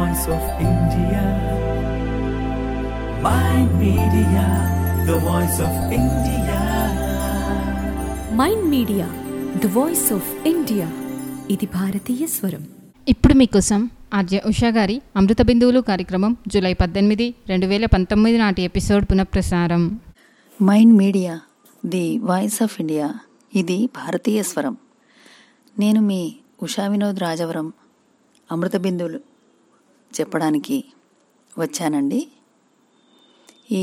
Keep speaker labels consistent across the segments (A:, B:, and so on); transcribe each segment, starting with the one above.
A: voice of India. Mind Media, the voice of India.
B: Mind media the voice of India ఇది భారతీయ స్వరం
C: ఇప్పుడు మీకోసం ఆర్జే ఉషా గారి అమృత బిందువులు కార్యక్రమం జూలై పద్దెనిమిది రెండు వేల పంతొమ్మిది నాటి ఎపిసోడ్ పునఃప్రసారం
D: mind media the voice of India ఇది భారతీయ స్వరం నేను మీ ఉషా వినోద్ రాజవరం అమృత బిందువులు చెప్పడానికి వచ్చానండి ఈ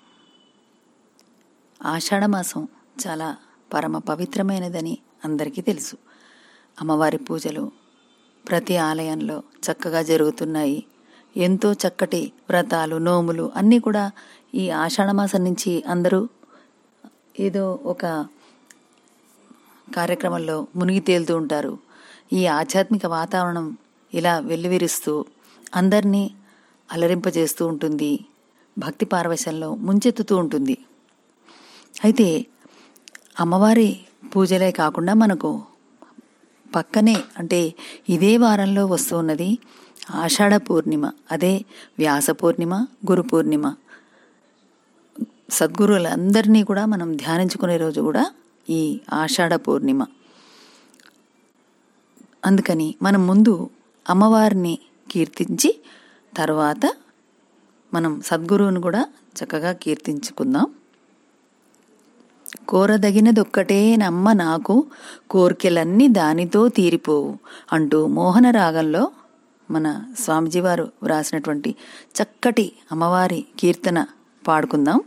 D: ఆషాఢమాసం చాలా పరమ పవిత్రమైనదని అందరికీ తెలుసు అమ్మవారి పూజలు ప్రతి ఆలయంలో చక్కగా జరుగుతున్నాయి ఎంతో చక్కటి వ్రతాలు నోములు అన్నీ కూడా ఈ ఆషాఢమాసం నుంచి అందరూ ఏదో ఒక కార్యక్రమంలో మునిగి తేలుతూ ఉంటారు ఈ ఆధ్యాత్మిక వాతావరణం ఇలా వెల్లివిరుస్తూ అందరినీ అలరింపజేస్తూ ఉంటుంది భక్తి పారవశంలో ముంచెత్తుతూ ఉంటుంది అయితే అమ్మవారి పూజలే కాకుండా మనకు పక్కనే అంటే ఇదే వారంలో వస్తూ ఉన్నది ఆషాఢ పూర్ణిమ అదే వ్యాస పూర్ణిమ గురు పూర్ణిమ సద్గురువులందరినీ కూడా మనం ధ్యానించుకునే రోజు కూడా ఈ ఆషాఢ పూర్ణిమ అందుకని మనం ముందు అమ్మవారిని కీర్తించి తర్వాత మనం సద్గురువుని కూడా చక్కగా కీర్తించుకుందాం కోరదగినదొక్కటే నమ్మ నాకు కోర్కెలన్నీ దానితో తీరిపోవు అంటూ మోహన రాగంలో మన స్వామిజీ వారు వ్రాసినటువంటి చక్కటి అమ్మవారి కీర్తన పాడుకుందాం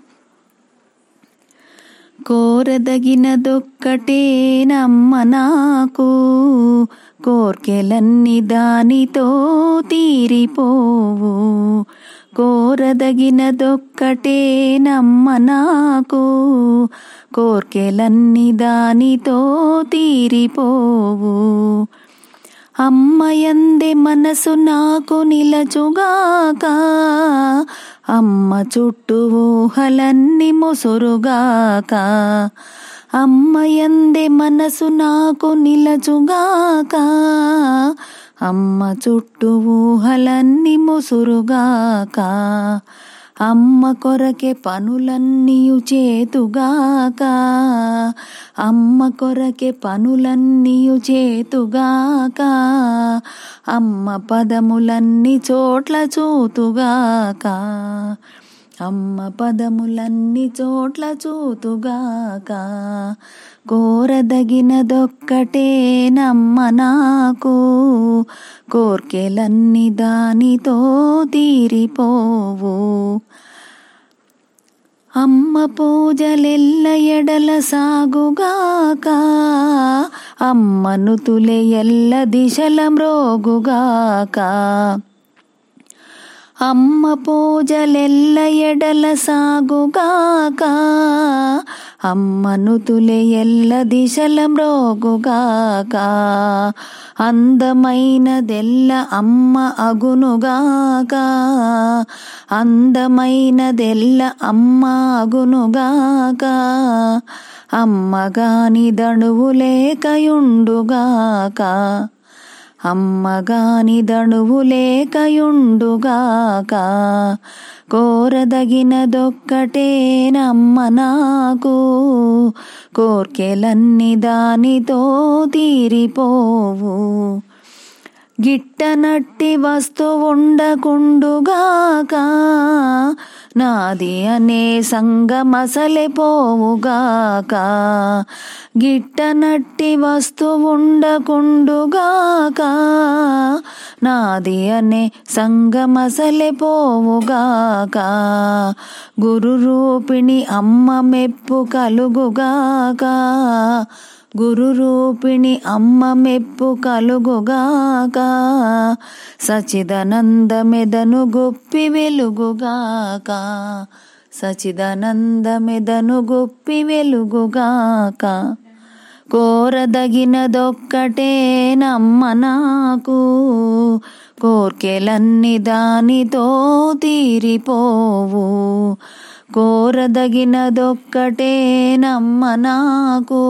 D: కోరదగినదొక్కటే నమ్మ నాకు కోర్కెలన్నీ దానితో తీరిపోవు కోరదగినదొక్కటే నమ్మ నాకు కోర్కెలన్నీ దానితో తీరిపోవు అమ్మయందే మనసు నాకు నిలచుగాక అమ్మ చుట్టూ ఊహలన్నీ ముసురుగాక అమ్మయందే మనసు నాకు నిలచుగాక అమ్మ చుట్టూ ఊహలన్నీ ముసురుగాక అమ్మ కొరకే పనులన్నీయు చేతుగాక అమ్మ కొరకే పనులన్నీయు చేతుగాక అమ్మ పదములన్నీ చోట్ల చూతుగాక అమ్మ పదములన్నీ చోట్ల చూతుగాక కోరదగినదొక్కటే నమ్మ నాకు కోర్కెలన్నీ దానితో తీరిపోవు అమ్మ పూజలెల్ల ఎడల సాగుగాక అమ్మను తులె ఎల్ల దిశల మ్రోగుగాక అమ్మ పూజలెల్ల ఎడల సాగుగాక అమ్మను తులె ఎల్ల దిశల మ్రోగుగాక అందమైనదెల్ల అమ్మ అగునుగాక అందమైనదెల్ల అమ్మ అగునుగాక అమ్మగాని దణువు లేకయుండుగాక అమ్మగాని దణువు లేకయుండుగాక కోరదగినదొక్కటే నమ్మ నాకు కోర్కెలన్నీ దానితో తీరిపోవు గిట్టనట్టి వస్తువుండకుండుగాక నాది అనే సంగమసలే పోవుగాక గిట్టనట్టి వస్తువుండకుండుగాక నాది అనే సంగమసలే పోవుగాక గురు రూపిణి అమ్మ మెప్పు కలుగుగాక గురు రూపిణి అమ్మ మెప్పు కలుగుగాక సచిదానందమెదను గొప్పి వెలుగుగాక సచిదానందమెదను గొప్పి వెలుగుగాక కోరదగినదొక్కటే నమ్మ నాకు కోర్కెలన్నీ దానితో తీరిపోవు కోరదగినదొక్కటే నమ్మ నాకు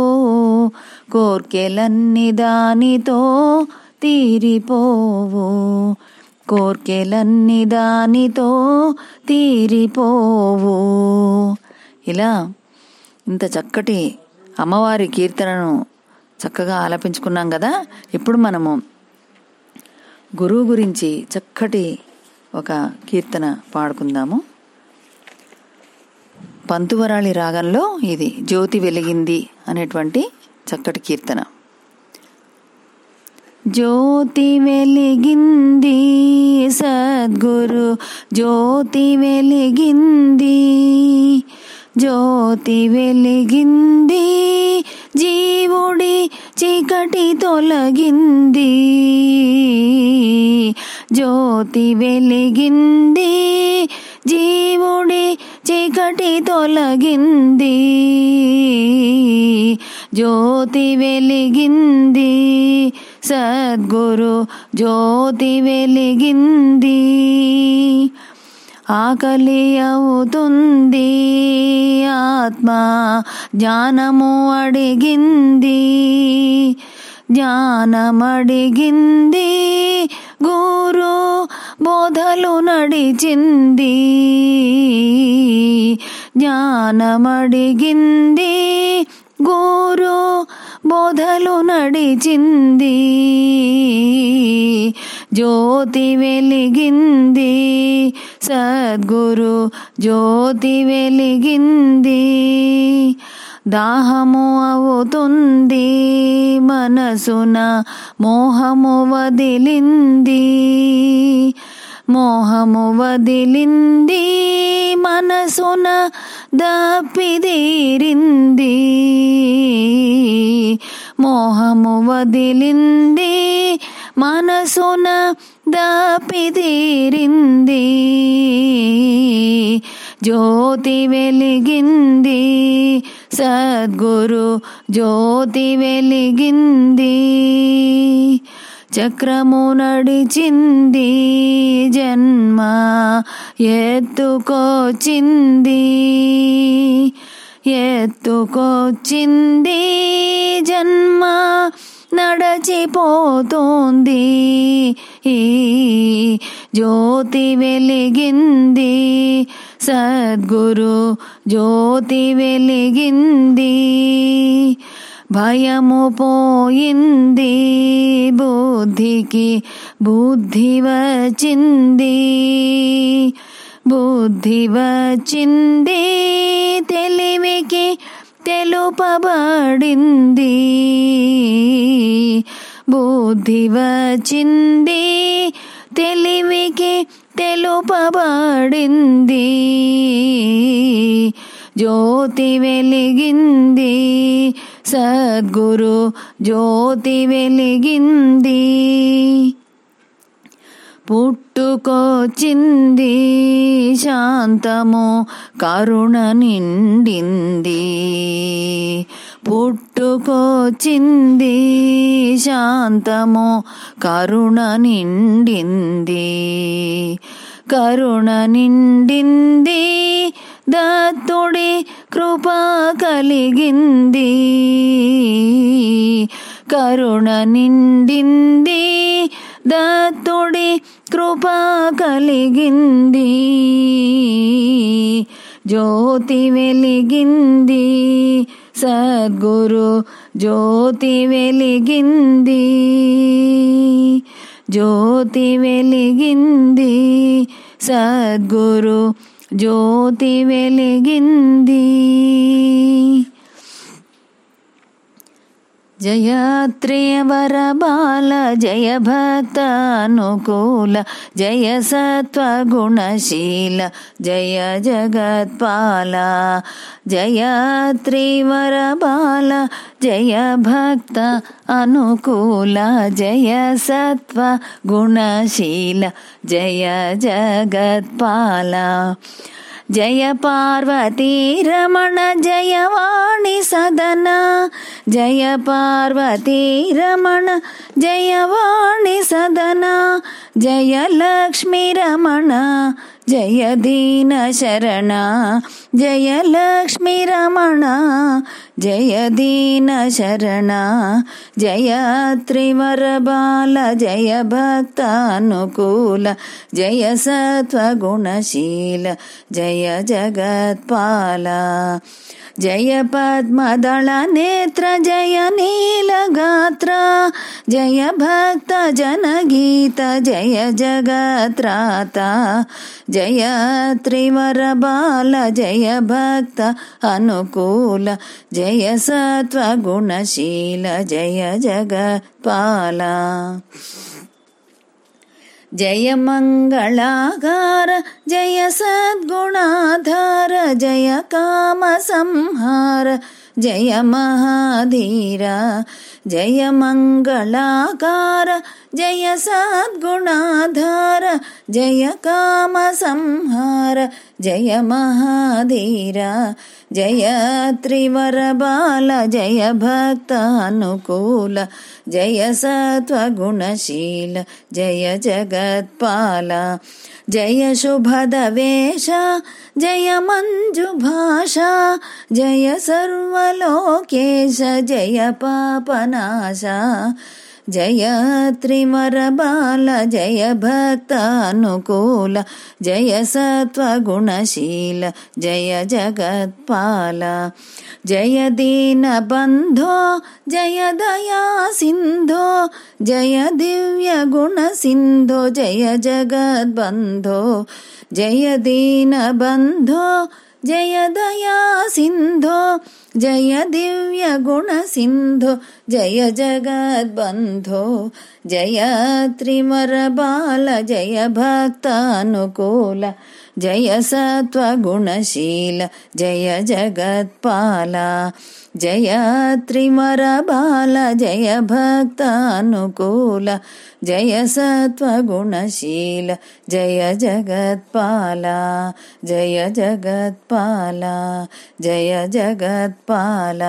D: కోర్కెలన్నీ దానితో తీరిపోవు కోర్కెలన్ని దానితో తీరిపోవు ఇలా ఇంత చక్కటి అమ్మవారి కీర్తనను చక్కగా ఆలపించుకున్నాం కదా ఇప్పుడు మనము గురువు గురించి చక్కటి ఒక కీర్తన పాడుకుందాము పంతువరాళి రాగంలో ఇది జ్యోతి వెలిగింది అనేటువంటి చక్కటి కీర్తన జ్యోతి వెలిగింది సద్గురు జ్యోతి వెలిగింది జ్యోతి వెలిగింది జీవుడి చీకటి తొలగింది జ్యోతి వెలిగింది జీవుడి చీకటి తొలగింది జ్యోతి వెలిగింది సద్గురు జ్యోతి వెలిగింది ఆకలి అవుతుంది ఆత్మ జ్ఞానము అడిగింది జ్ఞానమడిగింది గురు బోధలు నడిచింది జ్ఞానమడిగింది గురు బోధలు నడిచింది జ్యోతి వెలిగింది సద్గురు జ్యోతి వెలిగింది దాహము అవుతుంది మనసున మోహము వదిలింది మోహము వదిలింది మనసున దప్పిదీరింది మోహము వదిలింది మనసున దప్పిదీరింది జ్యోతి వెలిగింది సద్గురు జ్యోతి వెలిగింది చక్రము నడిచింది జన్మ ఎత్తుకొచ్చింది ఎత్తుకొచ్చింది జన్మ నడచిపోతోంది జ్యోతి వెలిగింది సద్గురు జ్యోతి వెలిగింది భయము పోయింది బుద్ధికి బుద్ధి వచ్చింది బుద్ధి వచ్చింది తెలివికి తెలుపబడింది బుద్ధి వచ్చింది తెలివికి తెలుపబడింది జ్యోతి వెలిగింది సద్గురు జ్యోతి వెలిగింది పుట్టుకొచ్చింది శాంతము కరుణ నిండింది పుట్టుకొచ్చింది శాంతము కరుణ నిండింది కరుణ నిండింది దత్తుడి కృప కలిగింది కరుణ నిండింది దత్తుడి కృప కలిగింది జ్యోతి వెలిగింది సద్గురు జ్యోతి వెలిగింది జ్యోతి వెలిగింది సద్గురు జ్యోతి వెలిగింది జయాత్రియవర బాల జయ భక్త అనుకూల జయ సత్వగుణశీల జయ జగత్పాల జయాత్రివర బాల జయ భక్త అనుకూల జయ సత్వ గుణశీల జయ జగత్పాల జయ పార్వతీ రమణ జయవాణి సదన జయ పార్వతీ రమణ జయవాణి సదన జయ లక్ష్మీ రమణ జయ దీన శరణ జయ లక్ష్మీ రమణ జయ దీన శరణ జయ త్రివర బాల జయ భక్తానుకూల జయ సత్వగుణశీల జయ జగత్పాల జయ పద్మదళ నేత్ర జయ నీలగాత్ర జయ భక్త జనగీత జయ జగత్రాత జయ త్రివర బాల జయ భక్త అనుకూల జయ సత్వగుణశీల జయ జగత్పాల జయ మంగళాగార జయ సద్గుణాధార జయ కామ సంహార జయ మహాధీర జయ మంగళాకార జయ సద్గుణాధార జయ కామ సంహార జయ మహాధీర జయ త్రివర బాల జయ భక్త అనుకూల జయ సత్వగుణశీల జయ జగత్పాల జయ శుభద వేష జయ మంజు భాష జయ సర్వలోకేశ జయ పాపనాశ జయ త్రిమర బాల జయ భక్త అనుకూల జయ సత్వగుణశీల జయ జగత్పాల జయ దీన బంధో జయ దయా సింధో జయ దివ్య గుణ సింధో జయ జగద్బంధో జయ దీన బంధో జయ దయా సింధో జయ దివ్య గుణ సింధో జయ జగద్బంధో జయ త్రిమర బాల జయ భక్తానుకూల జయ సత్వగుణశీల జయ జగత్పాల జయ త్రిమర బాల జయ భక్తానుకూల జయ సత్వగుణశీల జయ జగత్పాల జయ జగత్పాల జయ జగత్పాల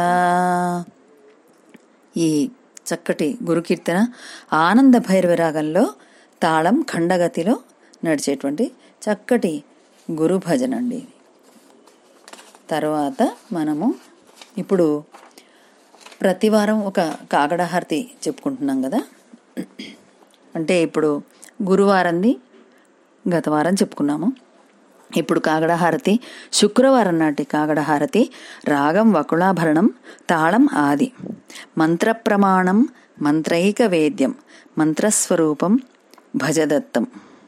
D: ఈ చక్కటి గురుకీర్తన ఆనంద భైరవ రాగంలో తాళం ఖండగతిలో నడిచేటువంటి చక్కటి గురు భజన అండి ఇది. తర్వాత మనము ఇప్పుడు ప్రతివారం ఒక కాగడహారతి చెప్పుకుంటున్నాం కదా అంటే ఇప్పుడు గురువారంది గత వారం చెప్పుకున్నాము ఇప్పుడు కాగడహారతి శుక్రవారం నాటి కాగడహారతి రాగం వకుళాభరణం తాళం ఆది మంత్ర ప్రమాణం మంత్రైక వేద్యం మంత్రస్వరూపం భజదత్తం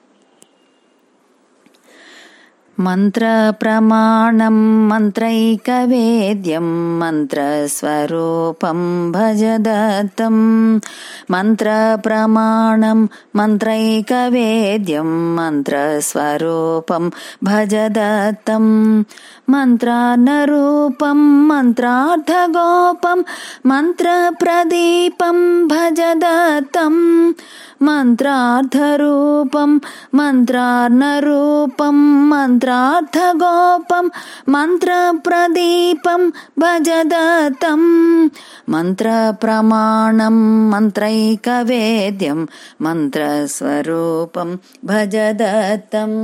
D: మంత్రప్రమాణం మంత్రైకవేద్యం మంత్రస్వరూపం భజదత్తం మంత్రప్రమాణం మంత్రైకవేద్యం మంత్రస్వరూపం భజదత్తం మంత్రాన్నరూపం మంత్రార్థగోపం మంత్రప్రదీపం భజదత్తం మంత్రార్థరూపం మంత్రార్ణరూపం మంత్రార్థగోపం మంత్రప్రదీపం భజదత్తం మంత్రప్రమాణం మంత్రైకవేద్యం మంత్రస్వరూపం భజదత్తం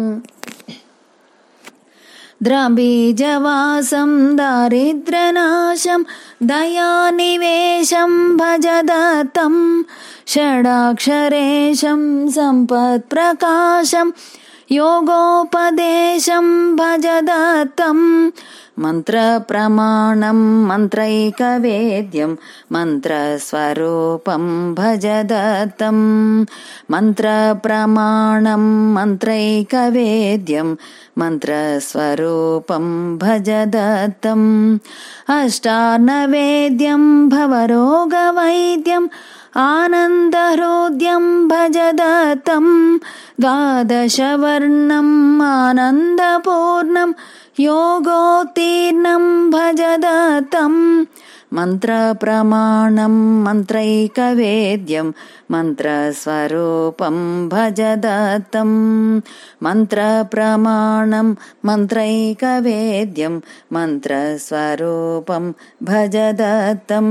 D: ద్రబీజవాసం దారిద్ర్యనాశం దయానివేశం భజదత్తం షడాక్షరేశం సంపత్ప్రకాశం యోగోపదేశం భజదత్తం మంత్రప్రమాణం మంత్రైకవేద్యం మంత్రస్వరూపం భజదత్తం మంత్రప్రమాణం మంత్రైకవేద్యం మంత్రస్వరూపం భజదత్తం అష్టార్ణవేద్యం భవరోగవైద్యం ఆనందహృద్యం భజదత్తం ద్వాదశవర్ణం ఆనందపూర్ణం యోగోత్తీర్ణం భజదత్తం మంత్రప్రమాణం మంత్రైకవేద్యం మంత్రస్వరూపం భజదత్తం మంత్రప్రమాణం మంత్రైకవేద్యం మంత్రస్వరూపం భజదత్తం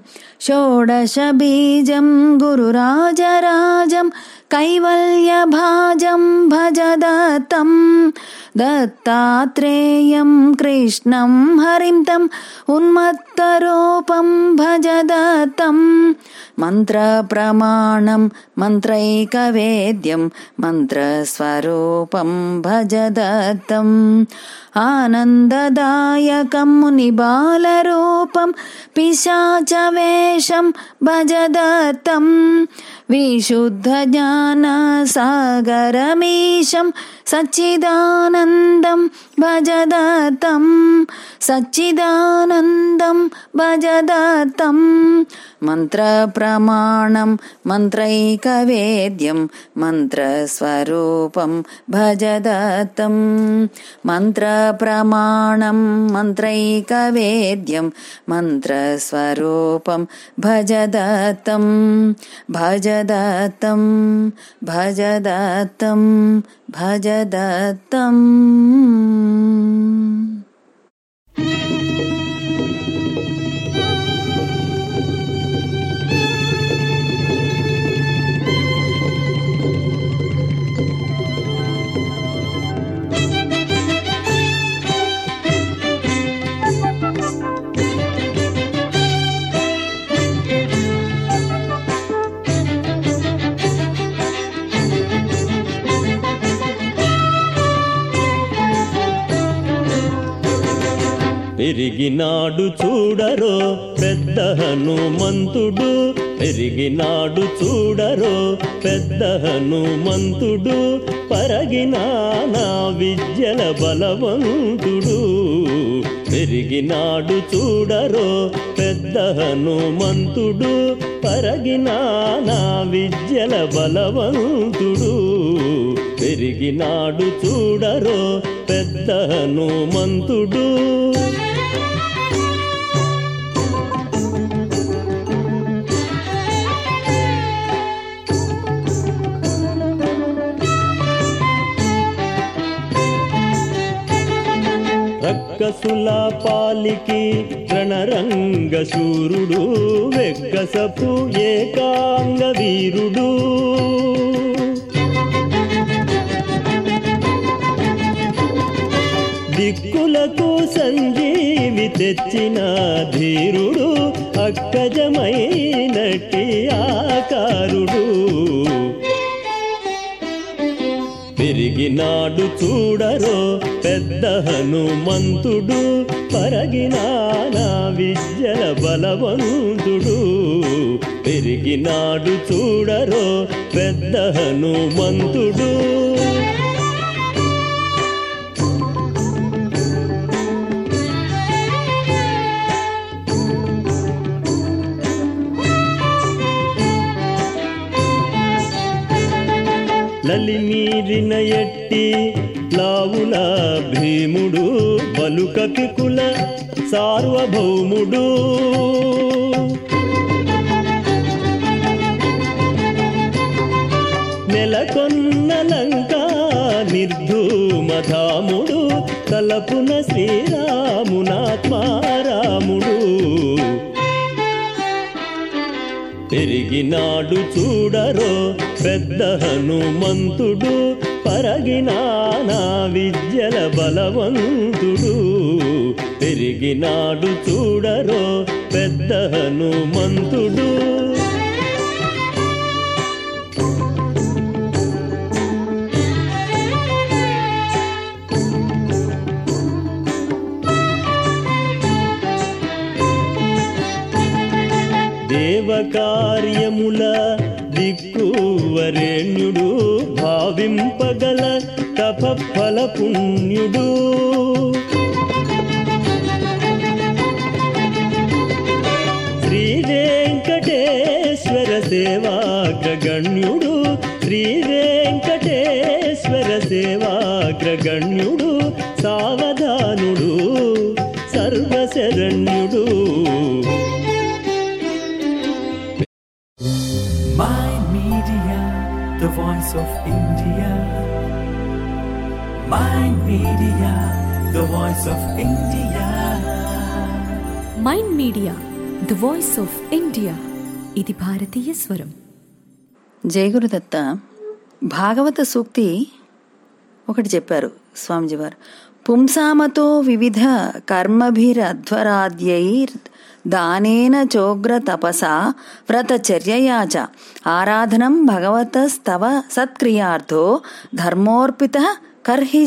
D: షోడశబీజం గురురాజరాజం కైవల్యభాజం భజదత్తం దత్తాత్రేయం కృష్ణం హరిం తం ఉన్మత్తరూపం భజ దత్తం మంత్రప్రమాణం మంత్రైకవేద్యం మంత్రస్వరూపం భజ దత్తం ఆనందదాయకం మునిబాలరూపం పిశాచవేషం భజ దత్తం विशुद्धज्ञानसागरमीशं सच्चिदानन्दं भजदत्तं सच्चिदानन्दं भजदत्तं मन्त्रप्रमाणं मन्त्रैकवेद्यं मन्त्रस्वरूपं भजदत्तं मन्त्रप्रमाणं मन्त्रैकवेद्यं मन्त्रस्वरूपं भजदत्तं भजदत्तं भजदत्तं भजदत्तम्
E: పెరిగినాడు చూడరో పెద్ద హనుమంతుడు పెరిగినాడు చూడరో పెద్ద హనుమంతుడు పరగినా నా విద్యల బలవంతుడు పెరిగినాడు చూడరో పెద్ద హనుమంతుడు పరగినా నా విద్యల బలవంతుడు పెరిగినాడు చూడరో పెద్ద హనుమంతుడు రక్కసుల పాలికి రణరంగ శూరుడు వెక్కసపు ఏకాంగ వీరుడు దిక్కులకు సంజీవి తెచ్చిన ధీరుడు అక్కజమైనటి ఆకారుడు పెరిగినాడు చూడరో పెద్ద హనుమంతుడు పరగినా నా విద్యల బలవంతుడు పెరిగినాడు చూడరో పెద్ద హనుమంతుడు లలిమీరిన ఎట్టి లావుల భీముడు బలుక పికుల సార్వభౌముడు నెలకొన్న లంక నిర్ధూమధాముడు తలపున శ్రీరామునాత్మారాముడు పెరిగినాడు చూడరో పెద్ద హనుమంతుడు పరగినా నా విద్యల బలవంతుడు పెరిగినాడు చూడరో పెద్ద హనుమంతుడు దేవకార్యముల దిక్కువరేణ్యుడు భావింపగల తపఫల పుణ్యుడు శ్రీ వెంకటేశ్వర సేవాగ్రగణ్యుడు శ్రీ వెంకటేశ్వర సేవాగ్రగణ్యుడు సావధానుడు సర్వశరణ్యుడు
A: My Media, the voice of India. My Media, the voice of India.
B: Mind media the voice of India ఇది భారతీయ స్వరం
D: జయగురుదత్త భాగవత సూక్తి ఒకటి చెప్పారు స్వామిజీ వారు పుంసామతో వివిధ కర్మభిరధ్వరాద్యైర్ దానేన చోగ్ర తపసా వ్రతచర్యయా చ ఆరాధనం భగవతస్తవ సత్క్రియార్థో ధర్మోర్పిత కర్హి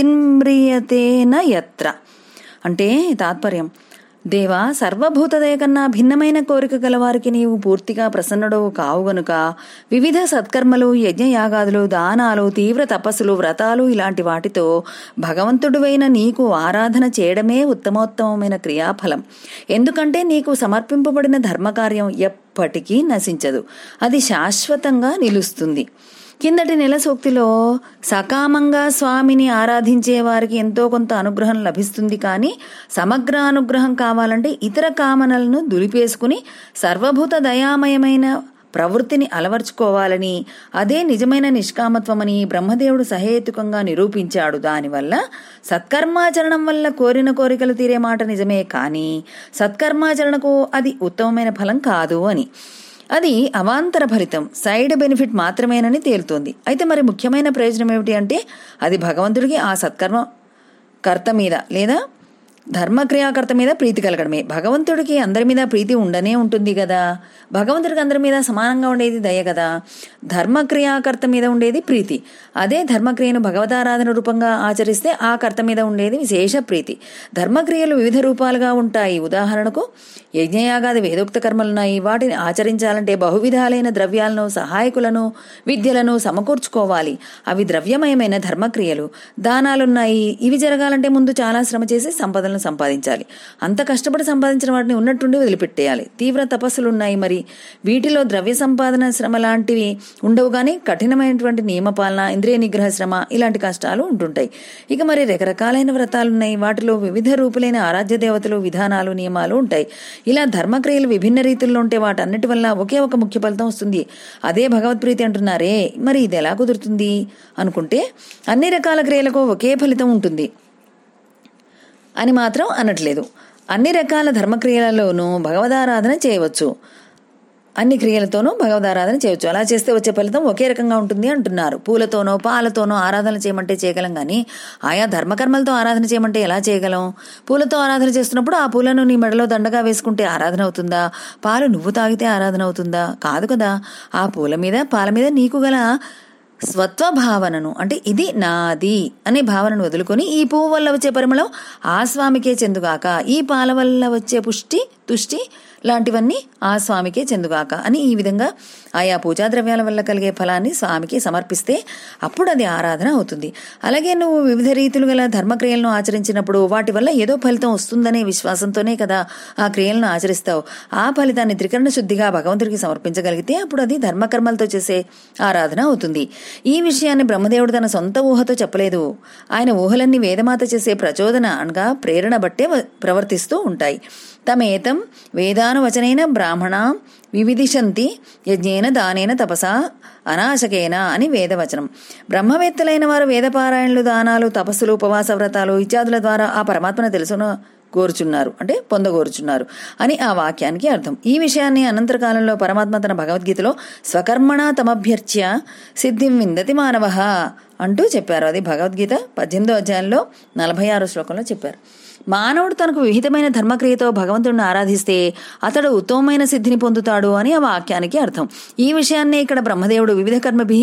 D: చిన్మ్రియతేన యత్ర అంటే తాత్పర్యం దేవా సర్వభూతదయ కన్నా భిన్నమైన కోరిక గలవారికి నీవు పూర్తిగా ప్రసన్నుడవు కావు గనుక వివిధ సత్కర్మలు యజ్ఞయాగాదులు దానాలు తీవ్ర తపస్సులు వ్రతాలు ఇలాంటి వాటితో భగవంతుడివైన నీకు ఆరాధన చేయడమే ఉత్తమోత్తమమైన క్రియాఫలం ఎందుకంటే నీకు సమర్పింపబడిన ధర్మకార్యం ఎప్పటికీ నశించదు అది శాశ్వతంగా నిలుస్తుంది కిందటి నెల సూక్తిలో సకామంగా స్వామిని ఆరాధించే వారికి ఎంతో కొంత అనుగ్రహం లభిస్తుంది కానీ సమగ్ర అనుగ్రహం కావాలంటే ఇతర కామనలను దులిపేసుకుని సర్వభూత దయామయమైన ప్రవృత్తిని అలవర్చుకోవాలని అదే నిజమైన నిష్కామత్వమని బ్రహ్మదేవుడు సహేతుకంగా నిరూపించాడు దానివల్ల సత్కర్మాచరణం వల్ల కోరిన కోరికలు తీరే మాట నిజమే కానీ సత్కర్మాచరణకు అది ఉత్తమమైన ఫలం కాదు అని అది అవాంతర ఫలితం సైడ్ బెనిఫిట్ మాత్రమేనని తేలుతోంది అయితే మరి ముఖ్యమైన ప్రయోజనం ఏమిటి అంటే అది భగవంతుడికి ఆ సత్కర్మ కర్త మీద లేదా ధర్మక్రియాకర్త మీద ప్రీతి కలగడమే భగవంతుడికి అందరి మీద ప్రీతి ఉండనే ఉంటుంది కదా భగవంతుడికి అందరి మీద సమానంగా ఉండేది దయ కదా ధర్మక్రియాకర్త మీద ఉండేది ప్రీతి అదే ధర్మక్రియను భగవతారాధన రూపంగా ఆచరిస్తే ఆ కర్త మీద ఉండేది విశేష ప్రీతి ధర్మక్రియలు వివిధ రూపాలుగా ఉంటాయి ఉదాహరణకు యజ్ఞయాగాది వేదోక్త కర్మలున్నాయి వాటిని ఆచరించాలంటే బహువిధాలైన ద్రవ్యాలను సహాయకులను విద్యలను సమకూర్చుకోవాలి అవి ద్రవ్యమయమైన ధర్మక్రియలు దానాలున్నాయి ఇవి జరగాలంటే ముందు చాలా శ్రమ చేసి సంపదలను సంపాదించాలి అంత కష్టపడి సంపాదించిన వాటిని ఉన్నట్టుండి వదిలిపెట్టేయాలి తీవ్ర తపస్సులున్నాయి మరి వీటిలో ద్రవ్య సంపాదన శ్రమ లాంటివి ఉండవు కానీ కఠినమైనటువంటి నియమపాలన ఇంద్రియ నిగ్రహ శ్రమ ఇలాంటి కష్టాలు ఉంటుంటాయి ఇక మరి రకరకాలైన వ్రతాలున్నాయి వాటిలో వివిధ రూపులైన ఆరాధ్య దేవతలు విధానాలు నియమాలు ఉంటాయి ఇలా ధర్మక్రియలు విభిన్న రీతుల్లో ఉంటే వాటన్నిటి వల్ల ఒకే ఒక ముఖ్య ఫలితం వస్తుంది అదే భగవత్ప్రీతి అంటున్నారే మరి ఇది ఎలా కుదురుతుంది అనుకుంటే అన్ని రకాల క్రియలకు ఒకే ఫలితం ఉంటుంది అని మాత్రం అనట్లేదు అన్ని రకాల ధర్మక్రియలలోనూ భగవదారాధన చేయవచ్చు అన్ని క్రియలతోనూ భగవదారాధన చేయవచ్చు అలా చేస్తే వచ్చే ఫలితం ఒకే రకంగా ఉంటుంది అంటున్నారు పూలతోనో పాలతోనో ఆరాధన చేయమంటే చేయగలం కానీ ఆయా ధర్మకర్మలతో ఆరాధన చేయమంటే ఎలా చేయగలం పూలతో ఆరాధన చేస్తున్నప్పుడు ఆ పూలను నీ మెడలో దండగా వేసుకుంటే ఆరాధన అవుతుందా పాలు నువ్వు తాగితే ఆరాధన అవుతుందా కాదు కదా ఆ పూల మీద పాల మీద నీకు గల స్వత్వ భావనను అంటే ఇది నాది అనే భావనను వదులుకొని ఈ పువ్వు వల్ల వచ్చే పరిమళం ఆ స్వామికే చెందుగాక ఈ పాల వల్ల వచ్చే పుష్టి తుష్టి లాంటివన్నీ ఆ స్వామికే చెందుగాక అని ఈ విధంగా ఆయా పూజా ద్రవ్యాల వల్ల కలిగే ఫలాన్ని స్వామికి సమర్పిస్తే అప్పుడు అది ఆరాధన అవుతుంది అలాగే నువ్వు వివిధ రీతులు గల ధర్మక్రియలను ఆచరించినప్పుడు వాటి వల్ల ఏదో ఫలితం వస్తుందనే విశ్వాసంతోనే కదా ఆ క్రియలను ఆచరిస్తావు ఆ ఫలితాన్ని త్రికరణ శుద్ధిగా భగవంతుడికి సమర్పించగలిగితే అప్పుడు అది ధర్మకర్మలతో చేసే ఆరాధన అవుతుంది ఈ విషయాన్ని బ్రహ్మదేవుడు తన సొంత ఊహతో చెప్పలేదు ఆయన ఊహలన్నీ వేదమాత చేసే ప్రచోదన అనగా ప్రేరణ బట్టే వ- ప్రవర్తిస్తూ ఉంటాయి తమేతం వేదానువచనైన బ్రాహ్మణ వివిధిషంతి యజ్ఞేన దానేన తపసా అనాశకేన అని వేదవచనం బ్రహ్మవేత్తలైన వారు వేదపారాయణలు దానాలు తపస్సులు ఉపవాస వ్రతాలు ఇత్యాదుల ద్వారా ఆ పరమాత్మను తెలుసును కోరుచున్నారు అంటే పొందగోరుచున్నారు అని ఆ వాక్యానికి అర్థం ఈ విషయాన్ని అనంతర కాలంలో పరమాత్మ తన భగవద్గీతలో స్వకర్మణ తమభ్యర్చ్య సిద్ధిం విందతి మానవ అంటూ చెప్పారు అది భగవద్గీత పద్దెనిమిదో అధ్యాయంలో నలభై ఆరో శ్లోకంలో చెప్పారు మానవుడు తనకు విహితమైన ధర్మక్రియతో భగవంతుడిని ఆరాధిస్తే అతడు ఉత్తమమైన సిద్ధిని పొందుతాడు అని ఆ వాక్యానికి అర్థం ఈ విషయాన్నే ఇక్కడ బ్రహ్మదేవుడు వివిధ కర్మభి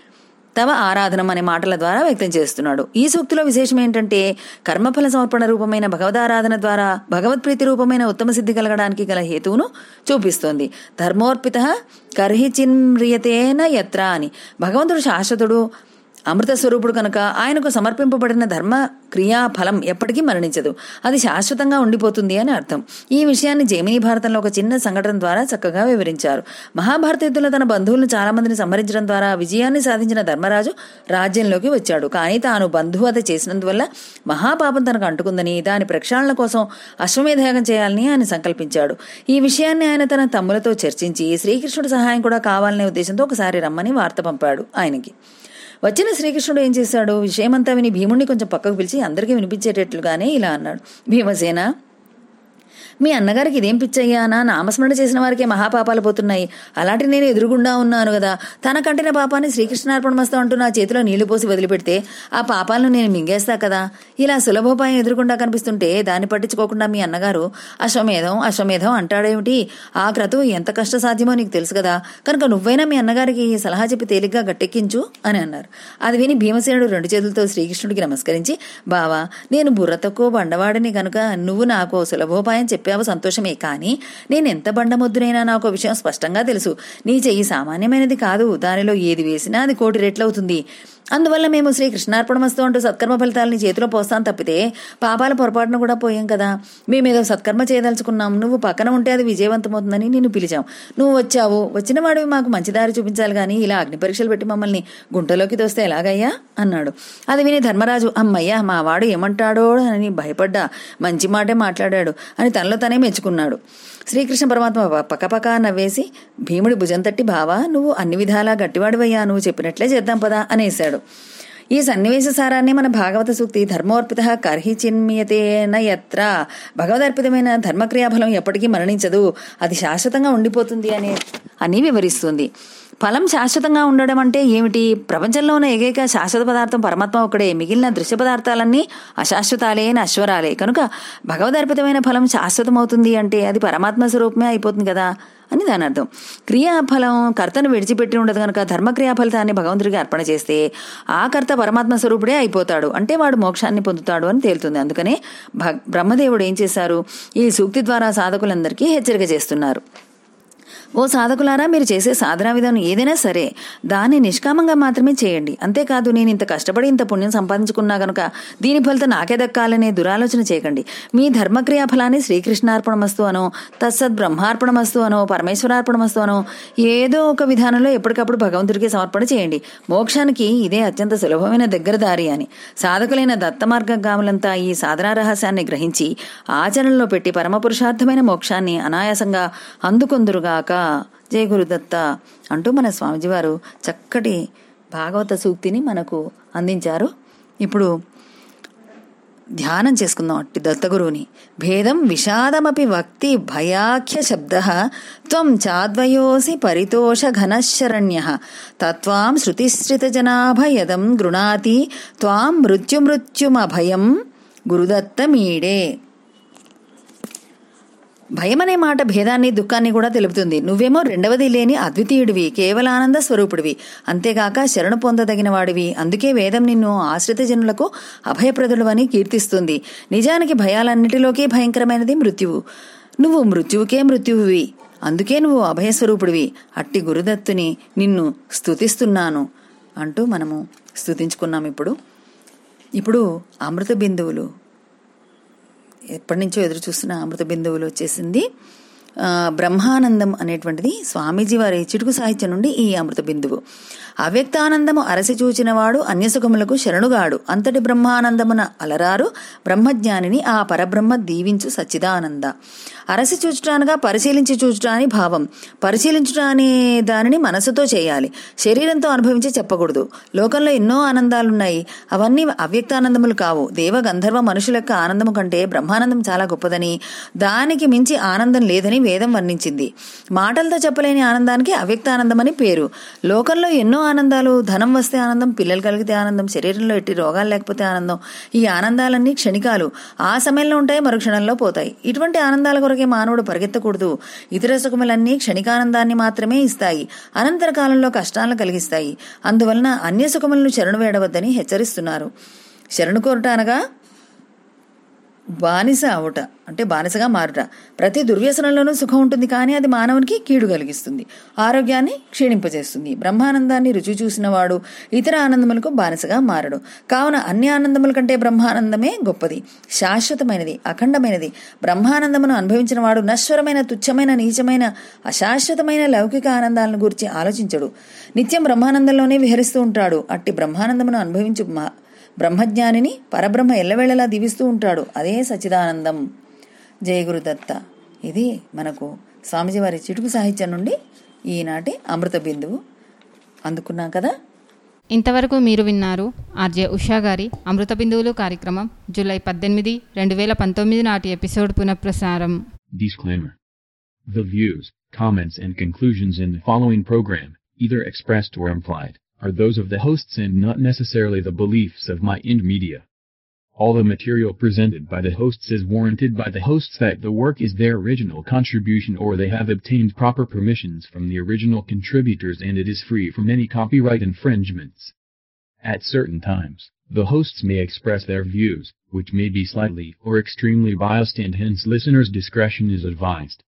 D: తవ ఆరాధనం అనే మాటల ద్వారా వ్యక్తం చేస్తున్నాడు ఈ సూక్తిలో విశేషం ఏంటంటే కర్మఫల సమర్పణ రూపమైన భగవదారాధన ద్వారా భగవత్ప్రీతి రూపమైన ఉత్తమ సిద్ధి కలగడానికి గల హేతువును చూపిస్తోంది ధర్మోర్పిత కర్హి చిన్మ్రియతేన యత్ర అని భగవంతుడు శాశ్వతుడు అమృత స్వరూపుడు కనుక ఆయనకు సమర్పింపబడిన ధర్మ క్రియా ఫలం ఎప్పటికీ మరణించదు అది శాశ్వతంగా ఉండిపోతుంది అని అర్థం ఈ విషయాన్ని జైమిని భారతంలో ఒక చిన్న సంఘటన ద్వారా చక్కగా వివరించారు మహాభారత యుద్ధంలో తన బంధువులను చాలా మందిని సంహరించడం ద్వారా విజయాన్ని సాధించిన ధర్మరాజు రాజ్యంలోకి వచ్చాడు కానీ తాను బంధువత చేసినందువల్ల మహాపాపం తనకు అంటుకుందని దాని ప్రక్షాళన కోసం అశ్వమేధయాగం చేయాలని ఆయన సంకల్పించాడు ఈ విషయాన్ని ఆయన తన తమ్ములతో చర్చించి శ్రీకృష్ణుడి సహాయం కూడా కావాలనే ఉద్దేశంతో ఒకసారి రమ్మని వార్త పంపాడు ఆయనకి వచ్చిన శ్రీకృష్ణుడు ఏం చేశాడు విషయమంతా విని భీముడిని కొంచెం పక్కకు పిలిచి అందరికీ వినిపించేటట్లుగానే ఇలా అన్నాడు భీమసేన మీ అన్నగారికి ఇదేం పిచ్చయ్యా నా నామస్మరణ చేసిన వారికే మహాపాపాలు పోతున్నాయి అలాంటి నేను ఎదురుగుండా ఉన్నాను కదా తన కంటిన పాపాన్ని శ్రీకృష్ణార్పణమస్తం అంటూ నా చేతిలో నీళ్లు పోసి వదిలిపెడితే ఆ పాపాలను నేను మింగేస్తా కదా ఇలా సులభోపాయం ఎదురుగుండా కనిపిస్తుంటే దాన్ని పట్టించుకోకుండా మీ అన్నగారు అశ్వమేధం అశ్వమేధం అంటాడేమిటి ఆ క్రతువు ఎంత కష్టసాధ్యమో నీకు తెలుసు కదా కనుక నువ్వైనా మీ అన్నగారికి ఈ సలహా చెప్పి తేలిగ్గా గట్టెక్కించు అని అన్నారు అది విని భీమసేనుడు రెండు చేతులతో శ్రీకృష్ణుడికి నమస్కరించి బావా నేను బుర్ర తక్కువ బండవాడిని కనుక నువ్వు నాకు ఓ సులభోపాయం చెప్పావు సంతోషమే కానీ నేను ఎంత బండముద్దునైనా నాకు ఓ విషయం స్పష్టంగా తెలుసు నీ చెయ్యి సామాన్యమైనది కాదు దానిలో ఏది వేసినా అది కోటి రెట్లవుతుంది అందువల్ల మేము శ్రీ కృష్ణార్పణమస్తు అంటూ సత్కర్మ ఫలితాలని చేతిలో పోస్తాం తప్పితే పాపాల పొరపాటున కూడా పోయాం కదా మేమేదో సత్కర్మ చేయదలుచుకున్నాం నువ్వు పక్కన ఉంటే అది విజయవంతమవుతుందని నిన్ను పిలిచాం నువ్వు వచ్చావు వచ్చిన వాడివి మాకు మంచి దారి చూపించాలి కానీ ఇలా అగ్ని పరీక్షలు పెట్టి మమ్మల్ని గుంటలోకి తోస్తే ఎలాగయ్యా అన్నాడు అది విని ధర్మరాజు అమ్మయ్యా మా వాడు ఏమంటాడో అని భయపడ్డా మంచి మాటే మాట్లాడాడు అని తనలో తనే మెచ్చుకున్నాడు శ్రీకృష్ణ పరమాత్మ పక్కపక్క నవ్వేసి భీముడి భుజం తట్టి బావా నువ్వు అన్ని విధాలా గట్టివాడివయ్యా నువ్వు చెప్పినట్లే చేద్దాం పదా అనేశాడు ఈ సన్నివేశ సారాన్ని మన భాగవత సూక్తి ధర్మోర్పిత కర్హి చిన్మియతేన యత్ర భగవదర్పితమైన ధర్మక్రియాఫలం ఎప్పటికీ మరణించదు అది శాశ్వతంగా ఉండిపోతుంది అనే అని వివరిస్తుంది ఫలం శాశ్వతంగా ఉండడం అంటే ఏమిటి ప్రపంచంలో ఉన్న ఏకైక శాశ్వత పదార్థం పరమాత్మ ఒకడే మిగిలిన దృశ్య పదార్థాలన్నీ అశాశ్వతాలే నశ్వరాలే కనుక భగవదర్పితమైన ఫలం శాశ్వతమవుతుంది అంటే అది పరమాత్మ స్వరూపమే అయిపోతుంది కదా అని దాని అర్థం క్రియాఫలం కర్తను విడిచిపెట్టి ఉండదు కనుక ధర్మక్రియా ఫలితాన్ని భగవంతుడికి అర్పణ చేస్తే ఆ కర్త పరమాత్మ స్వరూపుడే అయిపోతాడు అంటే వాడు మోక్షాన్ని పొందుతాడు అని తేలుతుంది అందుకనే భ- బ్రహ్మదేవుడు ఏం చేశారు ఈ సూక్తి ద్వారా సాధకులందరికీ హెచ్చరిక చేస్తున్నారు ఓ సాధకులారా మీరు చేసే సాధనా విధానం ఏదైనా సరే దాన్ని నిష్కామంగా మాత్రమే చేయండి అంతేకాదు నేను ఇంత కష్టపడి ఇంత పుణ్యం సంపాదించుకున్నా గనుక దీని ఫలితం నాకే దక్కాలనే దురాలోచన చేయకండి మీ ధర్మక్రియా ఫలాన్ని శ్రీకృష్ణార్పణమస్తు అనో తత్సత్ బ్రహ్మార్పణమస్తు అనో పరమేశ్వరార్పణమస్తు అనో ఏదో ఒక విధానంలో ఎప్పటికప్పుడు భగవంతుడికి సమర్పణ చేయండి మోక్షానికి ఇదే అత్యంత సులభమైన దగ్గర దారి అని సాధకులైన దత్త మార్గగాములంతా ఈ సాధనా రహస్యాన్ని గ్రహించి ఆచరణలో పెట్టి పరమ పురుషార్థమైన మోక్షాన్ని అనాయాసంగా అందుకొందురుగాక జయ గురుదత్త అంటూ మన స్వామిజీ వారు చక్కటి భాగవత సూక్తిని మనకు అందించారు ఇప్పుడు ధ్యానం చేసుకుందాం అట్టి దత్తగురువుని భేదం విషాదమపి వక్తి భయాఖ్య శబ్ద త్వం చాద్వయోసి పరితోష ఘనశరణ్య తత్వాం శృతిశ్రిత జనాభయదం గృణాతి త్వాం మృత్యుమృత్యుమభయం గురుదత్తమీడే భయమనే మాట భేదాన్ని దుఃఖాన్ని కూడా తెలుపుతుంది నువ్వేమో రెండవది లేని అద్వితీయుడివి కేవలానంద స్వరూపుడివి అంతేగాక శరణు పొందదగిన వాడివి అందుకే వేదం నిన్ను ఆశ్రిత జనులకు అభయప్రదుడవని కీర్తిస్తుంది నిజానికి భయాలన్నిటిలోకి భయంకరమైనది మృత్యువు నువ్వు మృత్యువుకే మృత్యువువి అందుకే నువ్వు అభయస్వరూపుడివి అట్టి గురుదత్తుని నిన్ను స్తుతిస్తున్నాను అంటూ మనము స్తుతించుకున్నాం ఇప్పుడు ఇప్పుడు అమృత బిందువులు ఎప్పటి నుంచో ఎదురు చూస్తున్న అమృత బిందువులు వచ్చేసింది ఆ, బ్రహ్మానందం అనేటువంటిది స్వామీజీ వారి చిటుకు సాహిత్యం నుండి ఈ అమృత బిందువు అవ్యక్తానందము అరసి చూచినవాడు అన్యసుఖములకు శరణుగాడు అంతటి బ్రహ్మానందమున అలరారు బ్రహ్మజ్ఞానిని ఆ పరబ్రహ్మ దీవించు సచ్చిదానంద అరసి చూచుట అనగా పరిశీలించి చూచుట అని భావం పరిశీలించుట అనే దానిని మనసుతో చేయాలి శరీరంతో అనుభవించి చెప్పకూడదు లోకంలో ఎన్నో ఆనందాలున్నాయి అవన్నీ అవ్యక్తానందములు కావు దేవ గంధర్వ మనుషుల యొక్క ఆనందము కంటే బ్రహ్మానందం చాలా గొప్పదని దానికి మించి ఆనందం లేదని వేదం వర్ణించింది మాటలతో చెప్పలేని ఆనందానికి అవ్యక్తానందం అని పేరు లోకంలో ఎన్నో ఆనందాలు ధనం వస్తే ఆనందం పిల్లలు కలిగితే ఆనందం శరీరంలో ఎట్టి రోగాలు లేకపోతే ఆనందం ఈ ఆనందాలన్నీ క్షణికాలు ఆ సమయంలో ఉంటాయి మరు క్షణంలో పోతాయి ఇటువంటి ఆనందాల కొరకే మానవుడు పరిగెత్తకూడదు ఇతర సుఖములన్నీ క్షణికానందాన్ని మాత్రమే ఇస్తాయి అనంతర కాలంలో కష్టాలను కలిగిస్తాయి అందువలన అన్య సుఖములను శరణు వేడవద్దని హెచ్చరిస్తున్నారు శరణు కోరుట అనగా బానిస అవుట అంటే బానిసగా మారుట ప్రతి దుర్వ్యసనంలోనూ సుఖం ఉంటుంది కానీ అది మానవునికి కీడు కలిగిస్తుంది ఆరోగ్యాన్ని క్షీణింపజేస్తుంది బ్రహ్మానందాన్ని రుచి చూసినవాడు ఇతర ఆనందములకు బానిసగా మారడు కావున అన్ని ఆనందముల కంటే బ్రహ్మానందమే గొప్పది శాశ్వతమైనది అఖండమైనది బ్రహ్మానందమును అనుభవించిన వాడు నశ్వరమైన తుచ్చమైన నీచమైన అశాశ్వతమైన లౌకిక ఆనందాలను గురించి ఆలోచించడు నిత్యం బ్రహ్మానందంలోనే విహరిస్తూ ఉంటాడు అట్టి బ్రహ్మానందమును అనుభవించు మా బ్రహ్మజ్ఞానిని పరబ్రహ్మ ఎల్లవేళలా దీవిస్తూ ఉంటాడు అదే సచిదానందం జయ గురుదత్త ఇది మనకు స్వామిజీ వారి చిటుకు సాహిత్యం నుండి ఈనాటి అమృత బిందువు అందుకున్నాం కదా
C: ఇంతవరకు మీరు విన్నారు ఆర్జే ఉషా గారి అమృత బిందువులు కార్యక్రమం జూలై పద్దెనిమిది రెండు వేల పంతొమ్మిది నాటి ఎపిసోడ్ పునఃప్రసారం
F: Disclaimer. The views, comments, and conclusions in the following program, either expressed or implied, are those of the hosts and not necessarily the beliefs of My Ind Media. All the material presented by the hosts is warranted by the hosts that the work is their original contribution or they have obtained proper permissions from the original contributors and it is free from any copyright infringements. At certain times, the hosts may express their views, which may be slightly or extremely biased and hence listeners' discretion is advised.